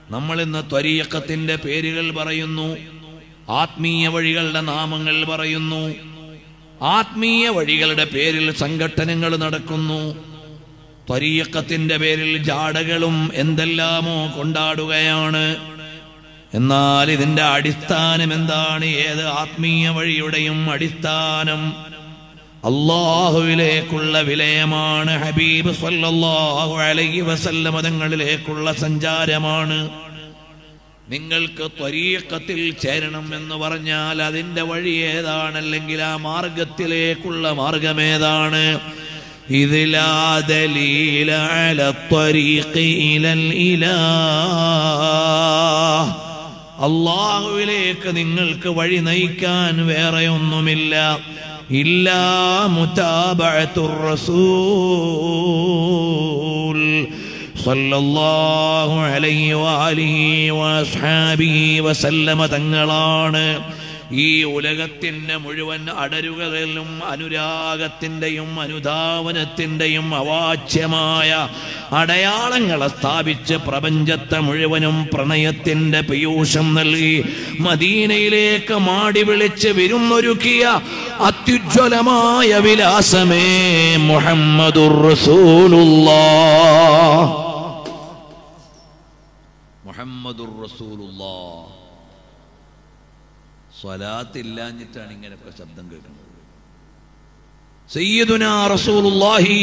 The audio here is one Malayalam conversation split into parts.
നമ്മൾ ഇന്ന് ത്വരീക്കത്തിന്റെ പേരുകൾ പറയുന്നു ആത്മീയ വഴികളുടെ നാമങ്ങൾ പറയുന്നു ആത്മീയ വഴികളുടെ പേരിൽ സംഘടനകൾ നടക്കുന്നു ത്വരീക്കത്തിന്റെ പേരിൽ ജാടകളും എന്തെല്ലാമോ കൊണ്ടാടുകയാണ് എന്നാൽ ഇതിന്റെ അടിസ്ഥാനം എന്താണ് ഏത് ആത്മീയ വഴിയുടെയും അടിസ്ഥാനം അള്ളാഹുവിലേക്കുള്ള വിലയമാണ് ഹബീബ് സല്ലല്ലാഹു അലൈഹി വസല്ലമ തങ്ങളിലേക്കുള്ള സഞ്ചാരമാണ് നിങ്ങൾക്ക് ത്വരീക്കത്തിൽ ചേരണം എന്ന് പറഞ്ഞാൽ അതിന്റെ വഴി ഏതാണ് അല്ലെങ്കിൽ ആ മാർഗത്തിലേക്കുള്ള മാർഗമേതാണ് ഇതിലാ ദലീല അല ത്വരീഖി ഇലൽ ഇലാഹ് അള്ളാഹുവിലേക്ക് നിങ്ങൾക്ക് വഴി നയിക്കാൻ വേറെ ഒന്നുമില്ല ഇല്ലാ മുതാബഅത്തുർ റസൂൽ സല്ലല്ലാഹു അലൈഹി വആലിഹി വഅസ്ഹാബിഹി വസല്ലമ തങ്ങളാണ് ഈ ഉലകത്തിന്റെ മുഴുവൻ അടരുകളിലും അനുരാഗത്തിന്റെയും അനുധാവനത്തിന്റെയും അവാച്യമായ അടയാളങ്ങളെ സ്ഥാപിച്ച് പ്രപഞ്ചത്തെ മുഴുവനും പ്രണയത്തിന്റെ പീയൂഷം നൽകി മദീനയിലേക്ക് മാടി വിളിച്ച് വിരുന്നൊരുക്കിയ അത്യുജ്വലമായ വിലാസമേ മുഹമ്മദുർ റസൂലുള്ളാഹ് മുഹമ്മദുർ റസൂലുള്ളാഹ് സ്വലാത്തില്ലാഞ്ഞിട്ടാണ് ഇങ്ങനെയൊക്കെ ശബ്ദം കേൾക്കുന്നത് സയ്യിദുനാ റസൂലുള്ളാഹി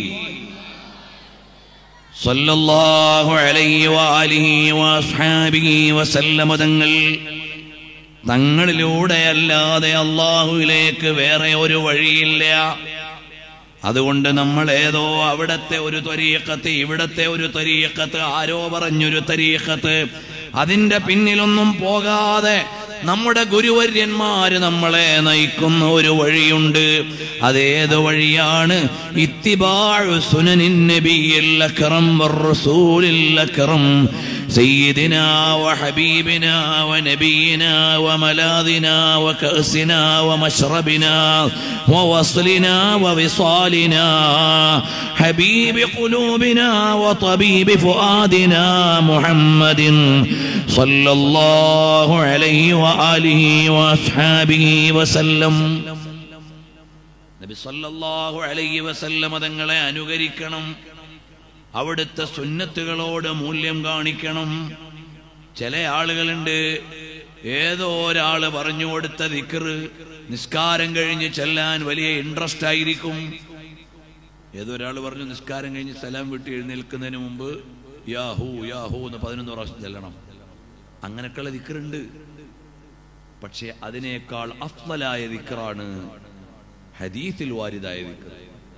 സല്ലല്ലാഹു അലൈഹി വആലിഹി വഅസ്ഹാബിഹി വസല്ലമ തങ്ങൾ തങ്ങളിലൂടെ അല്ലാതെ അള്ളാഹുവിലേക്ക് വേറെ ഒരു വഴിയില്ല അതുകൊണ്ട് നമ്മൾ ഏതോ അവിടത്തെ ഒരു ത്വരീക്കത്ത് ഇവിടത്തെ ഒരു ത്വരീക്കത്ത് ആരോ പറഞ്ഞൊരു തരീക്കത്ത് അതിന്റെ പിന്നിലൊന്നും പോകാതെ നമ്മുടെ ഗുരുവര്യന്മാര് നമ്മളെ നയിക്കുന്ന ഒരു വഴിയുണ്ട് അതേത് വഴിയാണ് ഇത്തിബാഴ് സുനനിൻ നബിയിൽ അക്രം റസൂലിൽ അക്രം سيدنا وحبيبنا ونبينا وملاذنا وكأسنا ومشربنا ووصلنا ووصالنا حبيب قلوبنا وطبيب فؤادنا محمد صلى الله عليه وآله وأصحابه وسلم നബി സല്ലല്ലാഹു അലൈഹി വസല്ലമ തങ്ങളെ അനുകരിക്കണം അവിടുത്തെ സുന്നത്തുകളോട് മൂല്യം കാണിക്കണം ചില ആളുകളുണ്ട് ഏതോ ഒരാള് പറഞ്ഞു കൊടുത്ത ദിക്കറ് നിസ്കാരം കഴിഞ്ഞ് ചെല്ലാൻ വലിയ ഇൻട്രസ്റ്റ് ആയിരിക്കും ഏതോ ഒരാൾ പറഞ്ഞു നിസ്കാരം കഴിഞ്ഞ് സ്ഥലം വിട്ട് എഴുന്നേൽക്കുന്നതിന് മുമ്പ് യാഹൂ യാഹൂ എന്ന് പതിനൊന്ന് പ്രാവശ്യം ചെല്ലണം അങ്ങനെയൊക്കെയുള്ള ദിക്കറുണ്ട് പക്ഷെ അതിനേക്കാൾ അഫ്ലലായ ദിക്കറാണ് ഹദീസിൽ വാരിദായ ദിക്കർ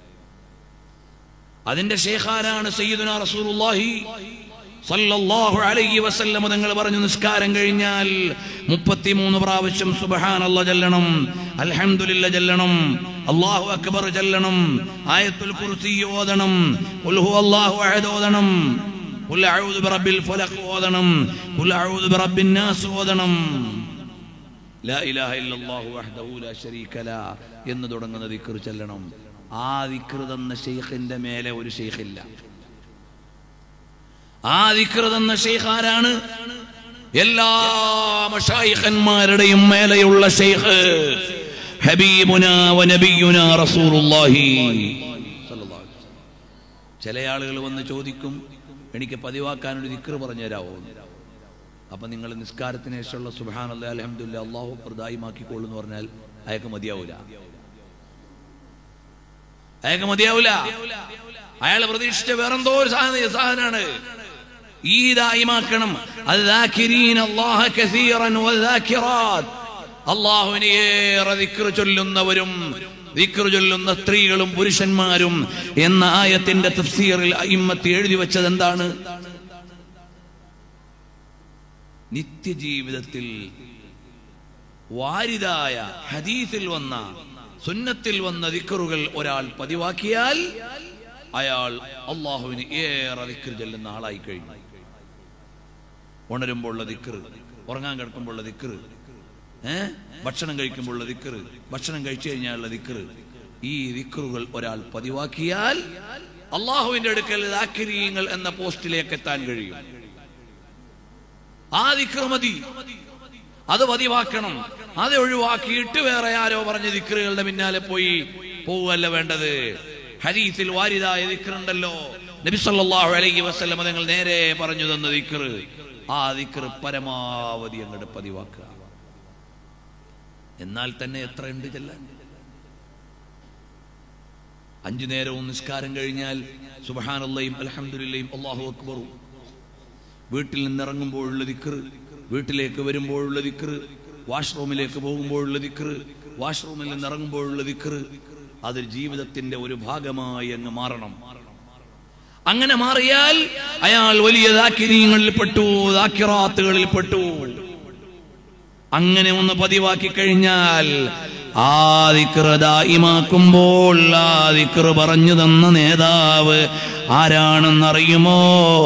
അതിന്റെ ഷേഖാരാണ് സയ്യിദുന റസൂലുള്ളാഹി സല്ലല്ലാഹു അലൈഹി വസല്ലം തങ്ങൾ പറഞ്ഞു നിസ്കാരം കഴിഞ്ഞാൽ മുപ്പത്തിമൂന്ന് പ്രാവശ്യം സുബ്ഹാനല്ലാഹ് ചൊല്ലണം അൽഹംദുലില്ലാ ചൊല്ലണം അല്ലാഹു അക്ബർ ചൊല്ലണം ആയത്തുൽ കുർസി ഓതണം ഖുൽ ഹുവല്ലാഹു അഹദ് ഓതണം ഖുൽ അഊദു ബിറബ്ബിൽ ഫലഖ് ഓതണം ഖുൽ അഊദു ബിറബ്ബിൻ നാസ് ഓതണം ലാ ഇലാഹ ഇല്ലല്ലാഹു വഹ്ദഹു ലാ ശരീക ലാ എന്ന് തുടങ്ങുന്ന ദിക്ർ ചൊല്ലണം ആ ദിക്ർ തന്ന ഷെയ്ഖിന്റെ മേലെ ഒരു ഷെയ്ഖില്ല ആ ദിക്ർ തന്ന ഷെയ്ഖ് ആരാണ് എല്ലാ മഷായിഖന്മാരുടെയും മേലെയുള്ള ഷെയ്ഖ് ഹബീബുന വനബിയുന റസൂലുള്ളാഹി സല്ലല്ലാഹു അലൈഹി വസല്ലം. ചില ആളുകൾ വന്ന് ചോദിക്കും എനിക്ക് പതിവാക്കാൻ ഒരു ദിക്ർ പറഞ്ഞു തരാമോ അപ്പൊ നിങ്ങൾ നിസ്കാരത്തിന് ശേഷമുള്ള സുബാൻ അല്ലാ അലഹമുല്ല അള്ളാഹു പ്രദായിമാക്കിക്കോളൂ എന്ന് പറഞ്ഞാൽ അയാൾക്ക് മതിയാവൂല അയാൾക്ക് മതിയാവൂല അയാൾ പ്രതീക്ഷിച്ച വേറെന്തോ ഒരു സാധന സാധനമാണ് ഈ ദായിമാക്കണം الذاكرين الله كثيرا والذاكرات അള്ളാഹുവിനെ ഏറെ ദിക്ർ ചൊല്ലുന്നവരും ദിക്ർ ചൊല്ലുന്ന സ്ത്രീകളും പുരുഷന്മാരും എന്ന ആയത്തിന്റെ തഫ്സീറിൽ അയിമ്മത്ത് എഴുതി വെച്ചത് എന്താണ് നിത്യജീവിതത്തിൽ വാരിതായ ഹദീസിൽ വന്ന സുന്നത്തിൽ വന്ന ദിക്കറുകൾ ഒരാൾ പതിവാക്കിയാൽ അയാൾ അള്ളാഹുവിന് ഏറെ ദിക്കർ ചെല്ലുന്ന ആളായി കഴിഞ്ഞു ഉണരുമ്പോഴുള്ള ദിക്കർ ഉറങ്ങാൻ കിടക്കുമ്പോഴുള്ള ദിക്കർ ഏ ഭക്ഷണം കഴിക്കുമ്പോഴുള്ള ദിക്കർ ഭക്ഷണം കഴിച്ചു കഴിഞ്ഞാലുള്ള ദിക്കർ ഈ ദിക്കറുകൾ ഒരാൾ പതിവാക്കിയാൽ അള്ളാഹുവിന്റെ അടുക്കൽ ദാക്കിരീങ്ങൾ എന്ന പോസ്റ്റിലേക്ക് എത്താൻ കഴിയും ആ ദിക്ർ മതി അത് പതിവാക്കണം അത് ഒഴിവാക്കിയിട്ട് വേറെ ആരോ പറഞ്ഞ ദിക്റുകളുടെ പിന്നാലെ പോയി പോവുകയല്ല വേണ്ടത് ഹരീത്തിൽ വാരിതായ ദിക്റുണ്ടല്ലോ നബി സല്ലല്ലാഹു അലൈഹി വസല്ലം നിങ്ങൾ നേരെ പറഞ്ഞു തന്ന ദിക്ർ ആ ദിക്ർ പരമാവധി അങ്ങോട്ട് പതിവാക്കുക എന്നാൽ തന്നെ എത്ര ഉണ്ട് ചെല്ലാൻ അഞ്ചു നേരവും നിസ്കാരം കഴിഞ്ഞാൽ സുബഹാനല്ലയും അൽഹംദുലില്ലയും അള്ളാഹു അക്ബറും വീട്ടിൽ നിന്നിറങ്ങുമ്പോഴുള്ള ദിക്ർ വീട്ടിലേക്ക് വരുമ്പോഴുള്ള ദിക്ർ വാഷ്റൂമിലേക്ക് പോകുമ്പോഴുള്ള ദിക്ർ വാഷ്റൂമിൽ നിന്ന് ഇറങ്ങുമ്പോഴുള്ള ദിക്ർ അത് ജീവിതത്തിന്റെ ഒരു ഭാഗമായി അങ്ങ് മാറണം അങ്ങനെ മാറിയാൽ അയാൾ വലിയ ദാക്കിരീങ്ങളിൽ പെട്ടു ദാക്കിറാത്തുകളിൽ പെട്ടു അങ്ങനെ ഒന്ന് പതിവാക്കി കഴിഞ്ഞാൽ ആ ദിക്റ് ദായിമാക്കുമ്പോൾ ആ ദിക്റ് പറഞ്ഞു തന്ന നേതാവ് ആരാണെന്നറിയുമോ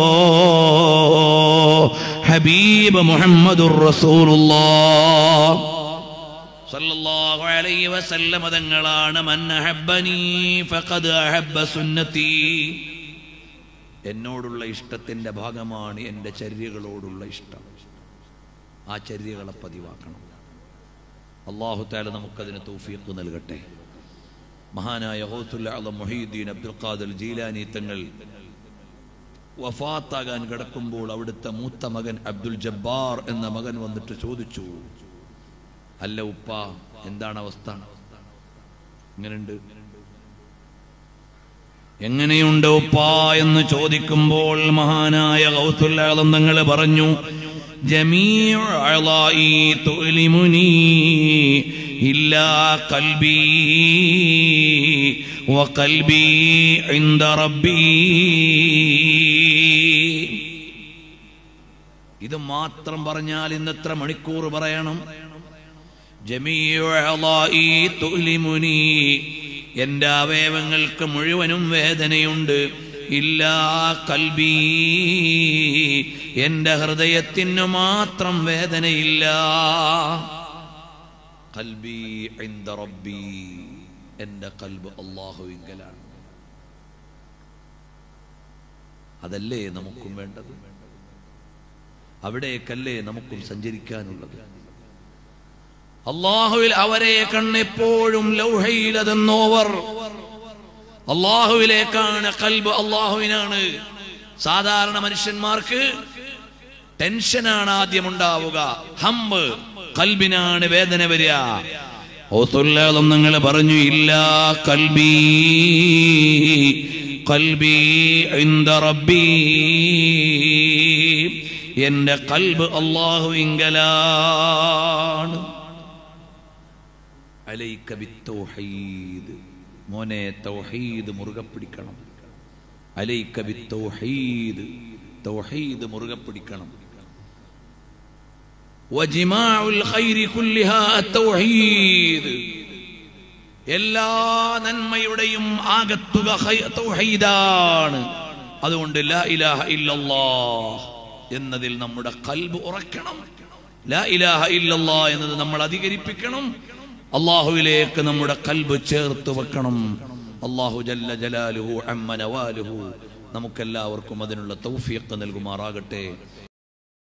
ഹബീബ് മുഹമ്മദുർ റസൂലുള്ളാഹ് സല്ലല്ലാഹു അലൈഹി വസല്ലമ തങ്ങളാണ് മൻ അഹബ്ബനി ഫഖദ് അഹബ്ബ സുന്നത്തി എന്നോടുള്ള ഇഷ്ടത്തിന്റെ ഭാഗമാണ് എൻ്റെ ചര്യകളോടുള്ള ഇഷ്ടം ആ ചര്യകളെ പതിവാക്കണം അള്ളാഹു താല നമുക്കതിന് തൗഫീഖ് നൽകട്ടെ മഹാനായ ഹൗത്തുല്ല മൊഹീദ്ദീൻ അബ്ദുൽ ഖാദർ ജീലാനി തങ്ങൾ വഫാത്താകാൻ കിടക്കുമ്പോൾ അവിടുത്തെ മൂത്ത മകൻ അബ്ദുൽ ജബ്ബാർ എന്ന മകൻ വന്നിട്ട് ചോദിച്ചു അല്ല ഉപ്പ എന്താണ് അവസ്ഥ ഇങ്ങനെയുണ്ട് എങ്ങനെയുണ്ട് ഉപ്പ എന്ന് ചോദിക്കുമ്പോൾ മഹാനായ കൗത്തുല്ലാതം തങ്ങൾ പറഞ്ഞു ജമീഉ അളായി തുലിമുനി ഇല്ലാ കൽബി വകൽബി ഇൻദ റബ്ബി ഇത് മാത്രം പറഞ്ഞാൽ ഇന്നെത്ര മണിക്കൂർ പറയണം ജമീഉ അളായി തുലിമുനി എന്റെ അവയവങ്ങൾക്ക് മുഴുവനും വേദനയുണ്ട് ഇല്ലാ കൽബി എന്റെ ഹൃദയത്തിന് മാത്രം വേദനയില്ല കൽബി ഇൻദ റബ്ബി എന്റെ കൽബ് അള്ളാഹുവിങ്കലാണ് അതല്ലേ നമുക്കും വേണ്ടത് അവിടേക്കല്ലേ നമുക്കും സഞ്ചരിക്കാനുള്ളത് അള്ളാഹുവിൽ അവരെ കണ്ണെപ്പോഴും ലൗഹയിലതെന്നോവർ അള്ളാഹുവിലേക്കാണ് കൽബ് അള്ളാഹുവിനാണ് സാധാരണ മനുഷ്യന്മാർക്ക് ടെൻഷനാണ് ആദ്യം ഉണ്ടാവുക ഹമ്പ് കൽബിനാണ് വേദന വരിക ഓസുല്ലാദം നിങ്ങൾ പറഞ്ഞു ഇല്ല കൽബി കൽബി ഇന്ദ റബ്ബി എന്റെ കൽബ് അള്ളാഹുവിങ്കലാണ് അലൈക ബിത്തൗഹീദ് മോനെ തൗഹീദ് മുറുകെ പിടിക്കണം അലൈക ബിത്തൗഹീദ് തൗഹീദ് മുറുകെ പിടിക്കണം വജിമാഉൽ ഖൈരി കുല്ലിഹാ തൗഹീദ് എല്ലാ നന്മയുടെയും ആകത്തുക ഖൈ- തൗഹീദാണ് അതുകൊണ്ട് ലാ ഇലാഹ ഇല്ലല്ലാഹ് എന്നതിൽ നമ്മുടെ കൽബ് ഉറക്കണം ലാ ഇലാഹ ഇല്ലല്ലാ എന്നത് നമ്മൾ അധികരിപ്പിക്കണം അള്ളാഹുവിലേക്ക് നമ്മുടെ കൽബ് ചേർത്ത് വെക്കണം അള്ളാഹു ജല്ല ജലാലുഹു അമ്മ നവാലുഹു നമുക്കെല്ലാവർക്കും അതിനുള്ള തൗഫീഖ് നൽകുമാറാകട്ടെ